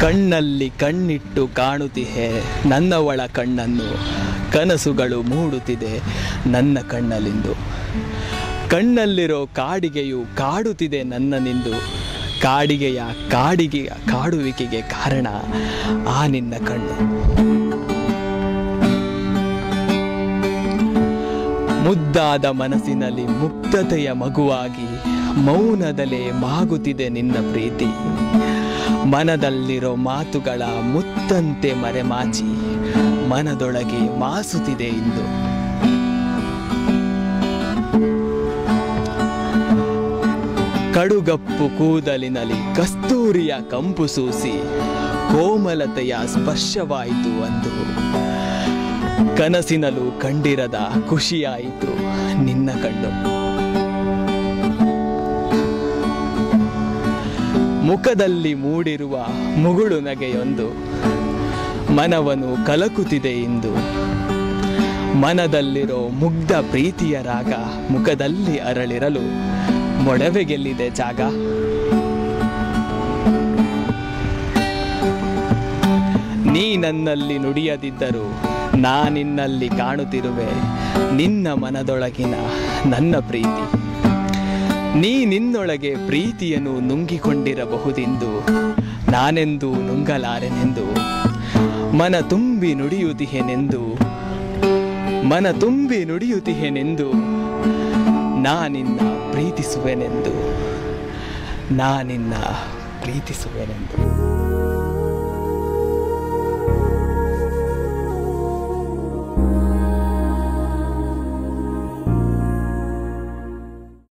ಕಣ್ಣಲ್ಲಿ ಕಣ್ಣಿಟ್ಟು ಕಾಣುತ್ತಿಹೆ ನನ್ನವಳ ಕಣ್ಣನ್ನು ಕನಸುಗಳು ಮೂಡುತ್ತಿದೆ ನನ್ನ ಕಣ್ಣಲ್ಲಿಂದು ಕಣ್ಣಲ್ಲಿರೋ ಕಾಡಿಗೆಯು ಕಾಡುತ್ತಿದೆ ನನ್ನನಿಂದು ಕಾಡಿಗೆಯ ಕಾಡಿಗೆಯ ಕಾಡುವಿಕೆಗೆ ಕಾರಣ ಆ ನಿನ್ನ ಕಣ್ಣು ಮುದ್ದಾದ ಮನಸ್ಸಿನಲ್ಲಿ ಮುಕ್ತತೆಯ ಮಗುವಾಗಿ ಮೌನದಲ್ಲೇ ಮಾಗುತ್ತಿದೆ ನಿನ್ನ ಪ್ರೀತಿ ಮನದಲ್ಲಿರೋ ಮಾತುಗಳ ಮುತ್ತಂತೆ ಮರೆಮಾಚಿ ಮನದೊಳಗೆ ಮಾಸುತ್ತಿದೆ ಇಂದು ಕಡುಗಪ್ಪು ಕೂದಲಿನಲ್ಲಿ ಕಸ್ತೂರಿಯ ಕಂಪು ಸೂಸಿ ಕೋಮಲತೆಯ ಸ್ಪರ್ಶವಾಯಿತು ಅಂದು ಕನಸಿನಲ್ಲೂ ಕಂಡಿರದ ಖುಷಿಯಾಯಿತು ನಿನ್ನ ಕಣ್ಣು ಮುಖದಲ್ಲಿ ಮೂಡಿರುವ ಮುಗುಳು ನಗೆಯೊಂದು ಮನವನ್ನು ಕಲಕುತ್ತಿದೆ ಇಂದು ಮನದಲ್ಲಿರೋ ಮುಗ್ಧ ಪ್ರೀತಿಯ ರಾಗ ಮುಖದಲ್ಲಿ ಅರಳಿರಲು ಮೊಡವೆಗೆಲ್ಲಿದೆ ಜಾಗ ನೀ ನನ್ನಲ್ಲಿ ನುಡಿಯದಿದ್ದರೂ ನಾನಿನ್ನಲ್ಲಿ ಕಾಣುತ್ತಿರುವೆ ನಿನ್ನ ಮನದೊಳಗಿನ ನನ್ನ ಪ್ರೀತಿ ನೀ ನಿನ್ನೊಳಗೆ ಪ್ರೀತಿಯನ್ನು ನುಂಗಿಕೊಂಡಿರಬಹುದೆಂದು ನಾನೆಂದು ನುಂಗಲಾರೆನೆಂದು ಮನ ತುಂಬಿ ನುಡಿಯುತ್ತಿಹೆನೆಂದು ಮನ ತುಂಬಿ ನುಡಿಯುತ್ತಿಹೆನೆಂದು ನಾನಿನ್ನ ಪ್ರೀತಿಸುವೆನೆಂದು ನಾನಿನ್ನ ಪ್ರೀತಿಸುವೆನೆಂದು